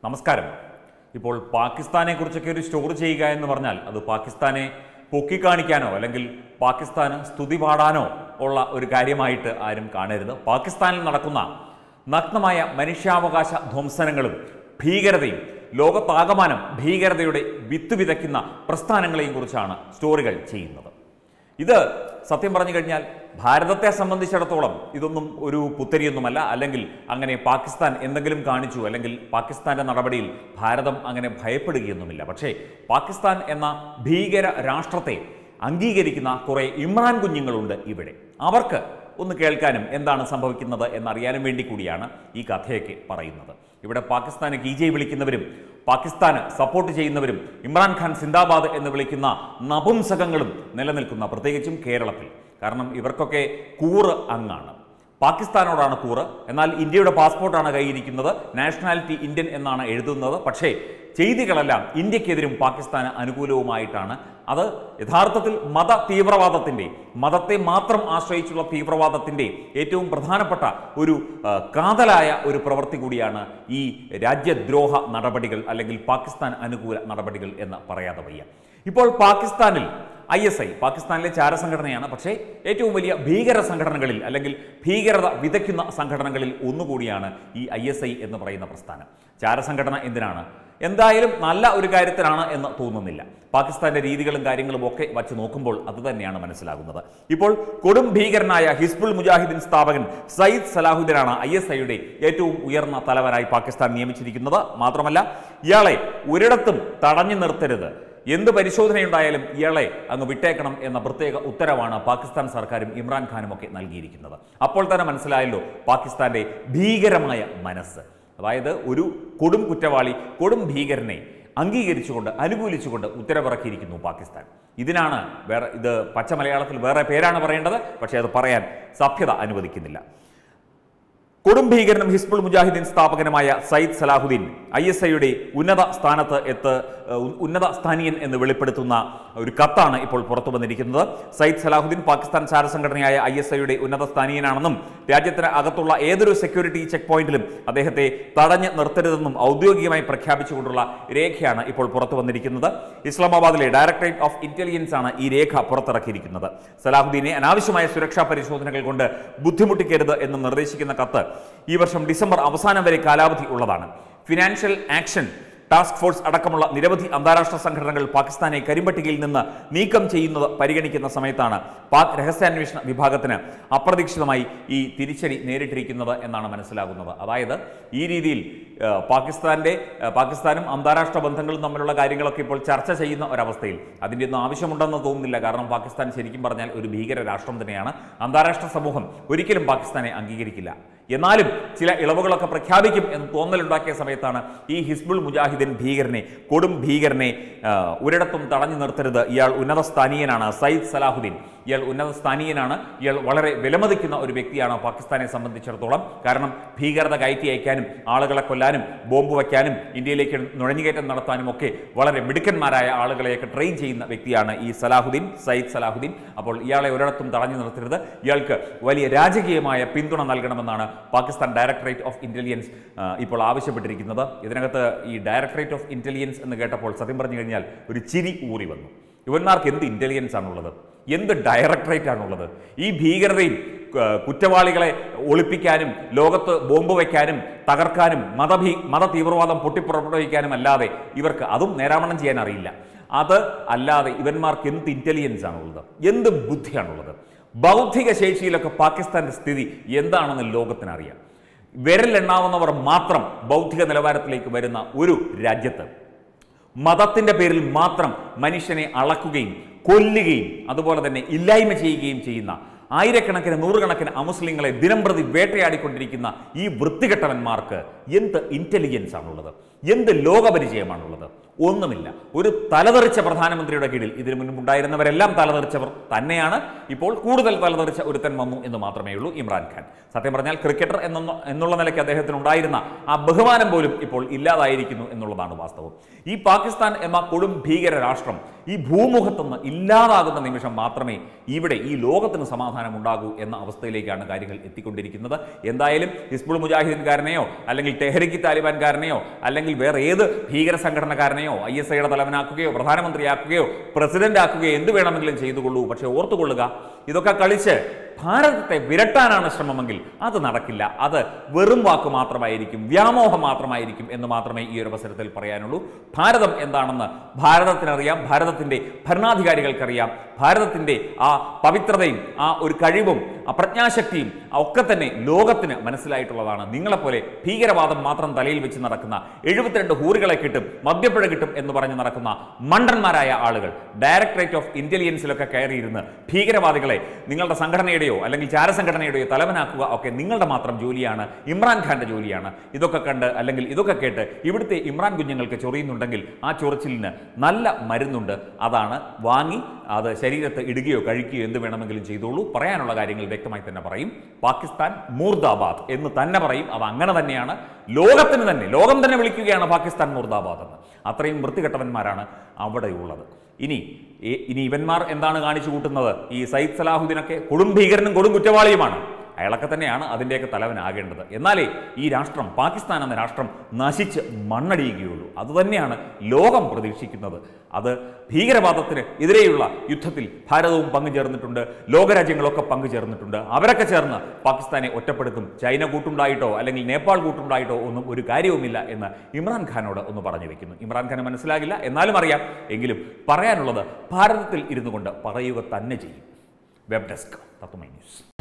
നമസ്കാരം ഇപ്പോൾ പാകിസ്ഥാനെ കുറിച്ചൊക്കെ ഒരു സ്റ്റോറി ചെയ്യുക എന്ന് പറഞ്ഞാൽ അത് പാകിസ്ഥാനെ പൊക്കിക്കാണിക്കാനോ അല്ലെങ്കിൽ പാകിസ്ഥാന് സ്തുതി പാടാനോ ഉള്ള ഒരു കാര്യമായിട്ട് ആരും കാണരുത് പാകിസ്ഥാനിൽ നടക്കുന്ന നഗ്നമായ മനുഷ്യാവകാശ ധ്വംസനങ്ങളും ഭീകരതയും ലോകത്താകമാനം ഭീകരതയുടെ വിത്ത് വിതയ്ക്കുന്ന പ്രസ്ഥാനങ്ങളെയും കുറിച്ചാണ് സ്റ്റോറികൾ ചെയ്യുന്നത് ഇത് സത്യം പറഞ്ഞു കഴിഞ്ഞാൽ ഭാരതത്തെ സംബന്ധിച്ചിടത്തോളം ഇതൊന്നും ഒരു പുത്തരിയൊന്നുമല്ല അല്ലെങ്കിൽ അങ്ങനെ പാകിസ്ഥാൻ എന്തെങ്കിലും കാണിച്ചു അല്ലെങ്കിൽ പാകിസ്ഥാന്റെ നടപടിയിൽ ഭാരതം അങ്ങനെ ഭയപ്പെടുകയൊന്നുമില്ല പക്ഷേ പാകിസ്ഥാൻ എന്ന ഭീകര രാഷ്ട്രത്തെ അംഗീകരിക്കുന്ന കുറേ ഇമ്രാൻ കുഞ്ഞുങ്ങളുണ്ട് ഇവിടെ അവർക്ക് ഒന്ന് കേൾക്കാനും എന്താണ് സംഭവിക്കുന്നത് എന്നറിയാനും വേണ്ടി കൂടിയാണ് ഈ കഥയൊക്കെ പറയുന്നത് ഇവിടെ പാകിസ്ഥാന് കി ജെ വിളിക്കുന്നവരും പാകിസ്ഥാന് സപ്പോർട്ട് ചെയ്യുന്നവരും ഇമ്രാൻഖാൻ സിന്ദാബാദ് എന്ന് വിളിക്കുന്ന നപുംസകങ്ങളും നിലനിൽക്കുന്ന പ്രത്യേകിച്ചും കേരളത്തിൽ കാരണം ഇവർക്കൊക്കെ കൂറ് അങ്ങാണ് പാകിസ്ഥാനോടാണ് കൂറ് എന്നാൽ ഇന്ത്യയുടെ പാസ്പോർട്ടാണ് കയ്യിരിക്കുന്നത് നാഷണാലിറ്റി ഇന്ത്യൻ എന്നാണ് എഴുതുന്നത് പക്ഷേ ചെയ്തികളെല്ലാം ഇന്ത്യക്കെതിരും പാകിസ്ഥാന് അനുകൂലവുമായിട്ടാണ് അത് യഥാർത്ഥത്തിൽ മത തീവ്രവാദത്തിൻ്റെ മതത്തെ മാത്രം ആശ്രയിച്ചുള്ള തീവ്രവാദത്തിൻ്റെ ഏറ്റവും പ്രധാനപ്പെട്ട ഒരു ആ, കാതലായ ഒരു പ്രവൃത്തി കൂടിയാണ് ഈ രാജ്യദ്രോഹ നടപടികൾ അല്ലെങ്കിൽ പാകിസ്ഥാൻ അനുകൂല നടപടികൾ എന്ന് പറയാതെ വയ്യ ഇപ്പോൾ പാകിസ്ഥാനിൽ ഐ എസ് ഐ പാകിസ്ഥാനിലെ ചാരസംഘടനയാണ് പക്ഷേ ഏറ്റവും വലിയ ഭീകര സംഘടനകളിൽ അല്ലെങ്കിൽ ഭീകരത വിതയ്ക്കുന്ന സംഘടനകളിൽ ഒന്നുകൂടിയാണ് ഈ ഐ എസ് ഐ എന്ന് പറയുന്ന പ്രസ്ഥാനം ചാരസംഘടന എന്തിനാണ് എന്തായാലും നല്ല ഒരു കാര്യത്തിനാണ് എന്ന് തോന്നുന്നില്ല പാകിസ്ഥാന്റെ രീതികളും കാര്യങ്ങളും ഒക്കെ വച്ച് നോക്കുമ്പോൾ അത് തന്നെയാണ് മനസ്സിലാകുന്നത് ഇപ്പോൾ കൊടും ഭീകരനായ ഹിസ്ബുൾ മുജാഹിദ്ദീൻ സ്ഥാപകൻ സയ്യിദ് സലാഹുദ്ദീനാണ് ഐ എസ് ഐയുടെ ഏറ്റവും ഉയർന്ന തലവനായി പാകിസ്ഥാൻ നിയമിച്ചിരിക്കുന്നത് മാത്രമല്ല ഇയാളെ ഒരിടത്തും തടഞ്ഞു നിർത്തരുത് എന്ത് പരിശോധനയുണ്ടായാലും ഇയാളെ അങ്ങ് വിട്ടേക്കണം എന്ന പ്രത്യേക ഉത്തരവാണ് പാകിസ്ഥാൻ സർക്കാരും ഇമ്രാൻഖാനും ഒക്കെ നൽകിയിരിക്കുന്നത് അപ്പോൾ തന്നെ മനസ്സിലായല്ലോ പാകിസ്ഥാന്റെ ഭീകരമായ മനസ്സ് അതായത് ഒരു കൊടും കുറ്റവാളി കൊടും ഭീകരനെ അംഗീകരിച്ചുകൊണ്ട് അനുകൂലിച്ചുകൊണ്ട് ഉത്തരവിറക്കിയിരിക്കുന്നു പാകിസ്ഥാൻ ഇതിനാണ് വേറെ ഇത് പച്ച മലയാളത്തിൽ വേറെ പേരാണ് പറയേണ്ടത് പക്ഷേ അത് പറയാൻ സഭ്യത അനുവദിക്കുന്നില്ല കൊടും ഭീകരനും ഹിസ്ബുൾ മുജാഹിദ്ദീൻ സ്ഥാപകനുമായ സയ്യിദ് സലാഹുദ്ദീൻ ഐ എസ് ഐയുടെ ഉന്നത സ്ഥാനത്ത് എത്ത് ഉ- ഉന്നത സ്ഥാനീയൻ എന്ന് വെളിപ്പെടുത്തുന്ന ഒരു കത്താണ് ഇപ്പോൾ പുറത്തു വന്നിരിക്കുന്നത് സയ്യിദ് സലാഹുദ്ദീൻ പാകിസ്ഥാൻ ചാരസംഘടനയായ ഐ എസ് ഐയുടെ ഉന്നത സ്ഥാനീയനാണെന്നും രാജ്യത്തിന് അകത്തുള്ള ഏതൊരു സെക്യൂരിറ്റി ചെക്ക് പോയിന്റിലും അദ്ദേഹത്തെ തടഞ്ഞ് നിർത്തരുതെന്നും ഔദ്യോഗികമായി പ്രഖ്യാപിച്ചുകൊണ്ടുള്ള രേഖയാണ് ഇപ്പോൾ പുറത്തു വന്നിരിക്കുന്നത് ഇസ്ലാമാബാദിലെ ഡയറക്ടറേറ്റ് ഓഫ് ഇന്റലിജൻസ് ആണ് ഈ രേഖ പുറത്തിറക്കിയിരിക്കുന്നത് സലാഹുദ്ദീനെ അനാവശ്യമായ സുരക്ഷാ പരിശോധനകൾ കൊണ്ട് ബുദ്ധിമുട്ടിക്കരുത് എന്ന് നിർദ്ദേശിക്കുന്ന കത്ത് ഈ വർഷം ഡിസംബർ അവസാനം വരെ കാലാവധി ഉള്ളതാണ് ഫിനാൻഷ്യൽ ആക്ഷൻ ടാസ്ക് ഫോഴ്സ് അടക്കമുള്ള നിരവധി അന്താരാഷ്ട്ര സംഘടനകൾ പാകിസ്ഥാനെ കരിമ്പട്ടികയിൽ നിന്ന് നീക്കം ചെയ്യുന്നത് പരിഗണിക്കുന്ന സമയത്താണ് പാക് രഹസ്യാന്വേഷണ വിഭാഗത്തിന് അപ്രതീക്ഷിതമായി ഈ തിരിച്ചടി നേരിട്ടിരിക്കുന്നത് എന്നാണ് മനസ്സിലാകുന്നത് അതായത് ഈ രീതിയിൽ ആ, പാകിസ്ഥാന്റെ ആ, പാകിസ്ഥാനും അന്താരാഷ്ട്ര ബന്ധങ്ങളും തമ്മിലുള്ള കാര്യങ്ങളൊക്കെ ഇപ്പോൾ ചർച്ച ചെയ്യുന്ന ഒരവസ്ഥയിൽ അതിൻ്റെ ഒന്നും ആവശ്യമുണ്ടെന്ന് തോന്നുന്നില്ല കാരണം പാകിസ്ഥാൻ ശരിക്കും പറഞ്ഞാൽ ഒരു ഭീകര രാഷ്ട്രം തന്നെയാണ് അന്താരാഷ്ട്ര സമൂഹം ഒരിക്കലും പാകിസ്ഥാനെ അംഗീകരിക്കില്ല എന്നാലും ചില ഇളവുകളൊക്കെ പ്രഖ്യാപിക്കും എന്ന് തോന്നലുണ്ടാക്കിയ സമയത്താണ് ഈ ഹിസ്ബുൾ മുജാഹിദ്ദീൻ ഭീകരനെ കൊടും ഭീകരനെ ആ, ഒരിടത്തും തടഞ്ഞു നിർത്തരുത് ഇയാൾ ഉന്നത സ്ഥാനീയനാണ് സയ്യിദ് സലാഹുദ്ദീൻ ഇയാൾ ഉന്നത സ്ഥാനീയനാണ് ഇയാൾ വളരെ വിലമതിക്കുന്ന ഒരു വ്യക്തിയാണ് പാകിസ്ഥാനെ സംബന്ധിച്ചിടത്തോളം കാരണം ഭീകരത കയറ്റി അയക്കാനും ആളുകളെ കൊല്ലാനും ബോംബ് വയ്ക്കാനും ഇന്ത്യയിലേക്ക് നുഴഞ്ഞുകയറ്റം നടത്താനും ഒക്കെ വളരെ മിടുക്കന്മാരായ ആളുകളെയൊക്കെ ട്രെയിൻ ചെയ്യുന്ന വ്യക്തിയാണ് ഈ സലാഹുദ്ദീൻ സയ്യിദ് സലാഹുദ്ദീൻ അപ്പോൾ ഇയാളെ ഒരിടത്തും തടഞ്ഞു നിർത്തരുത് ഇയാൾക്ക് വലിയ രാജകീയമായ പിന്തുണ നൽകണമെന്നാണ് പാകിസ്ഥാൻ ഡയറക്ടറേറ്റ് ഓഫ് ഇന്റലിജൻസ് ആ, ഇപ്പോൾ ആവശ്യപ്പെട്ടിരിക്കുന്നത് ഇതിനകത്ത് ഈ ഡയറക്ടറേറ്റ് ഓഫ് ഇന്റലിജൻസ് എന്ന് കേട്ടപ്പോൾ സത്യം പറഞ്ഞു കഴിഞ്ഞാൽ ഒരു ചിരി ഊറി വന്നു ഇവന്മാർക്ക് എന്ത് ഇന്റലിജൻസ് ആണുള്ളത് എന്ത് ഡയറക്ടറേറ്റ് ആണുള്ളത് ഈ ഭീകരതയും ആ, കുറ്റവാളികളെ ഒളിപ്പിക്കാനും ലോകത്ത് ബോംബ് വയ്ക്കാനും തകർക്കാനും മതഭീ മത തീവ്രവാദം പൊട്ടിപ്പുറപ്പെടുവിക്കാനും അല്ലാതെ ഇവർക്ക് അതും നേരാമണം ചെയ്യാൻ അറിയില്ല അത് അല്ലാതെ ഇവന്മാർക്ക് എന്ത് ഇന്റലിജൻസ് ആണുള്ളത് എന്ത് ബുദ്ധിയാണുള്ളത് ബൗദ്ധിക ശേഷിയിലൊക്കെ പാകിസ്ഥാന്റെ സ്ഥിതി എന്താണെന്ന് ലോകത്തിനറിയാം വിരലെണ്ണാവുന്നവർ മാത്രം ബൗദ്ധിക നിലവാരത്തിലേക്ക് വരുന്ന ഒരു രാജ്യത്ത് മതത്തിന്റെ പേരിൽ മാത്രം മനുഷ്യനെ അളക്കുകയും കൊല്ലുകയും അതുപോലെ തന്നെ ഇല്ലായ്മ ചെയ്യുകയും ചെയ്യുന്ന ആയിരക്കണക്കിന് നൂറുകണക്കിന് അമുസ്ലിങ്ങളെ ദിനംപ്രതി വേട്ടയാടിക്കൊണ്ടിരിക്കുന്ന ഈ വൃത്തികെട്ടവന്മാർക്ക് എന്ത് ഇന്റലിജൻസ് ആണുള്ളത് എന്ത് ലോകപരിചയമാണുള്ളത് ഒന്നുമില്ല ഒരു തലതെറിച്ച പ്രധാനമന്ത്രിയുടെ കീഴിൽ ഇതിനു മുൻപുണ്ടായിരുന്നവരെല്ലാം തലതെറിച്ചവർ തന്നെയാണ് ഇപ്പോൾ കൂടുതൽ തലതെറിച്ച ഒരുത്തൻ വന്നു എന്ന് മാത്രമേ ഉള്ളൂ ഇമ്രാൻഖാൻ സത്യം പറഞ്ഞാൽ ക്രിക്കറ്റർ എന്ന എന്നുള്ള നിലയ്ക്ക് അദ്ദേഹത്തിന് ഉണ്ടായിരുന്ന ആ ബഹുമാനം പോലും ഇപ്പോൾ ഇല്ലാതായിരിക്കുന്നു എന്നുള്ളതാണ് വാസ്തവം ഈ പാകിസ്ഥാൻ എന്ന കൊടും ഭീകര രാഷ്ട്രം ഈ ഭൂമുഖത്തുനിന്ന് ഇല്ലാതാകുന്ന നിമിഷം മാത്രമേ ഇവിടെ ഈ ലോകത്തിന് സമാധാനം ഉണ്ടാകൂ എന്ന അവസ്ഥയിലേക്കാണ് കാര്യങ്ങൾ എത്തിക്കൊണ്ടിരിക്കുന്നത് എന്തായാലും ഹിസ്ബുൾ മുജാഹിദീൻകാരനെയോ അല്ലെങ്കിൽ തെഹരിക്ക് താലിബാൻകാരനെയോ അല്ലെങ്കിൽ വേറെ ഏത് ഭീകര സംഘടനക്കാരനെയോ ഐ എസ് ഐയുടെ തലവനാക്കുകയോ പ്രധാനമന്ത്രിയാക്കുകയോ പ്രസിഡന്റ് ആക്കുകയോ എന്ത് വേണമെങ്കിലും ചെയ്തുകൊള്ളൂ പക്ഷേ ഓർത്തുകൊള്ളുക ഇതൊക്കെ കളിച്ച് ഭാരതത്തെ വിരട്ടാനാണ് ശ്രമമെങ്കിൽ അത് നടക്കില്ല അത് വെറും വാക്ക് മാത്രമായിരിക്കും വ്യാമോഹം മാത്രമായിരിക്കും എന്ന് മാത്രമേ ഈ ഒരു അവസരത്തിൽ പറയാനുള്ളൂ ഭാരതം എന്താണെന്ന് ഭാരതത്തിനറിയാം ഭാരതത്തിൻ്റെ ഭരണാധികാരികൾക്കറിയാം ഭാരതത്തിൻ്റെ ആ പവിത്രതയും ആ ഒരു കഴിവും ആ പ്രജ്ഞാശക്തിയും ആ ഒക്കെ തന്നെ ലോകത്തിന് മനസ്സിലായിട്ടുള്ളതാണ് നിങ്ങളെപ്പോലെ ഭീകരവാദം മാത്രം തലയിൽ വെച്ച് നടക്കുന്ന എഴുപത്തിരണ്ട് ഹൂറുകളെ കിട്ടും മദ്യപ്പുഴ കിട്ടും എന്ന് പറഞ്ഞ് നടക്കുന്ന മണ്ടന്മാരായ ആളുകൾ ഡയറക്ടറേറ്റ് ഓഫ് ഇന്റലിജൻസിലൊക്കെ കയറിയിരുന്ന് ഭീകരവാദികളെ നിങ്ങളുടെ സംഘടനയുടെയോ അല്ലെങ്കിൽ ചാരസംഘടനയുടെയോ തലവനാക്കുക ഒക്കെ നിങ്ങളുടെ മാത്രം ജോലിയാണ് ഇമ്രാൻഖാന്റെ ജോലിയാണ് ഇതൊക്കെ കണ്ട് അല്ലെങ്കിൽ ഇതൊക്കെ കേട്ട് ഇവിടുത്തെ ഇമ്രാൻ കുഞ്ഞുങ്ങൾക്ക് ചൊറിയുന്നുണ്ടെങ്കിൽ ആ ചൊറിച്ചിലിന് നല്ല മരുന്നുണ്ട് അതാണ് വാങ്ങി അത് ശരീരത്ത് ഇടുകയോ കഴിക്കുകയോ എന്ത് വേണമെങ്കിലും ചെയ്തോളൂ പറയാനുള്ള കാര്യങ്ങൾ വ്യക്തമായി തന്നെ പറയും പാകിസ്ഥാൻ മൂർദാബാദ് എന്ന് തന്നെ പറയും അത് അങ്ങനെ തന്നെയാണ് ലോകത്തിന് തന്നെ ലോകം തന്നെ വിളിക്കുകയാണ് പാകിസ്ഥാൻ മൂർദാബാദ് എന്ന് അത്രയും വൃത്തികെട്ടവന്മാരാണ് അവിടെയുള്ളത് ഇനി ഈ- ഇനി ഇവന്മാർ എന്താണ് കാണിച്ചു കൂട്ടുന്നത് ഈ സയ്യിദ് സലാഹുദ്ദീനൊക്കെ കൊടും ഭീകരനും കൊടും കുറ്റവാളിയുമാണ് അയാളൊക്കെ തന്നെയാണ് അതിൻ്റെയൊക്കെ തലവനാകേണ്ടത് എന്നാലേ ഈ രാഷ്ട്രം പാകിസ്ഥാൻ എന്ന രാഷ്ട്രം നശിച്ച് മണ്ണടിയുകയുള്ളൂ അതുതന്നെയാണ് ലോകം പ്രതീക്ഷിക്കുന്നത് അത് ഭീകരവാദത്തിന് എതിരെയുള്ള യുദ്ധത്തിൽ ഭാരതവും പങ്കുചേർന്നിട്ടുണ്ട് ലോകരാജ്യങ്ങളൊക്കെ പങ്കുചേർന്നിട്ടുണ്ട് അവരൊക്കെ ചേർന്ന് പാകിസ്ഥാനെ ഒറ്റപ്പെടുത്തും ചൈന കൂട്ടുണ്ടായിട്ടോ അല്ലെങ്കിൽ നേപ്പാൾ കൂട്ടുണ്ടായിട്ടോ ഒന്നും ഒരു കാര്യവുമില്ല എന്ന് ഇമ്രാൻഖാനോട് ഒന്ന് പറഞ്ഞു വെക്കുന്നു ഇമ്രാൻഖാന് മനസ്സിലാകില്ല എന്നാലും അറിയാം എങ്കിലും പറയാനുള്ളത് ഭാരതത്തിൽ ഇരുന്നു കൊണ്ട് പറയുക തന്നെ ചെയ്യും വെബ് ഡെസ്ക് തത്വമൈ ന്യൂസ്